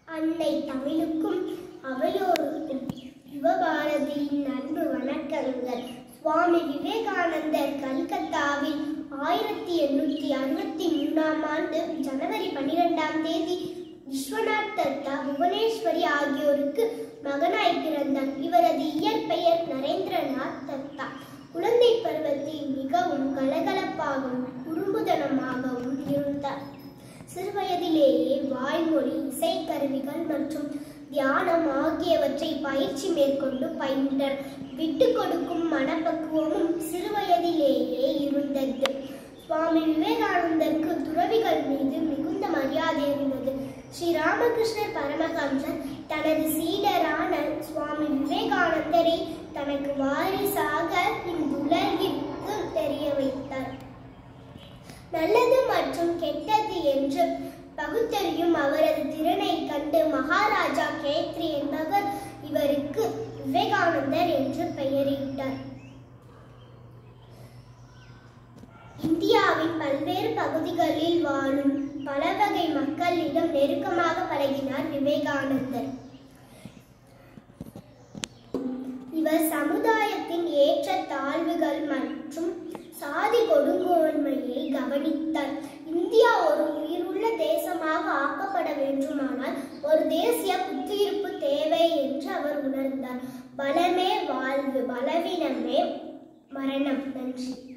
அன்னை தமிழுக்கும் அவையோருக்கும் யுவபாரதியின் அன்பு வணக்கங்கள் சுவாமி விவேகானந்தர் கல்கத்தாவில் ஆயிரத்தி எண்ணூற்றி அறுபத்தி மூணாம் ஆண்டு ஜனவரி பன்னிரெண்டாம் தேதி விஸ்வநாத் தத்தா புவனேஸ்வரி ஆகியோருக்கு மகனாய் பிறந்தார் இவரது இயற்பெயர் நரேந்திரநாத் தத்தா குழந்தை பருவத்தில் மிகவும் கலகலப்பாகவும் குறும்புதனமாகவும் இருந்தார் சிறுவயதிலேயே வாய்மொழி இசைக்கருவிகள் மற்றும் தியானம் ஆகியவற்றை பயிற்சி மேற்கொண்டு பயின்றனர் விட்டு கொடுக்கும் மனப்பக்குவமும் சிறுவயதிலேயே இருந்தது சுவாமி விவேகானந்தருக்கு துறவிகள் மீது மிகுந்த மரியாதை இருந்தது ஸ்ரீ ராமகிருஷ்ணர் பரமஹம்சர் தனது சீடரான சுவாமி விவேகானந்தரை தனக்கு வாரிசாக இவ்வுலகிற்கு தெரிய வைத்தார் நல்லது மற்றும் கெட்டது என்று பகுத்தறியும் அவரது திறனை கண்டு மகாராஜா கேத்ரி என்பவர் இவருக்கு விவேகானந்தர் என்று பெயரிட்டார் இந்தியாவின் பல்வேறு பகுதிகளில் வாழும் பல வகை மக்களிடம் நெருக்கமாக பழகினார் விவேகானந்தர் இவர் சமுதாயத்தின் ஏற்ற தாழ்வுகள் மற்றும் சாதி கொடுங்கோன்மையை கவனித்தார் இந்தியா ஒரு உயிருள்ள தேசமாக ஆக்கப்பட வேண்டுமானால் ஒரு தேசிய புத்துயிர்ப்பு தேவை என்று அவர் உணர்ந்தார் பலமே வாழ்வு பலவீனமே மரணம் நன்றி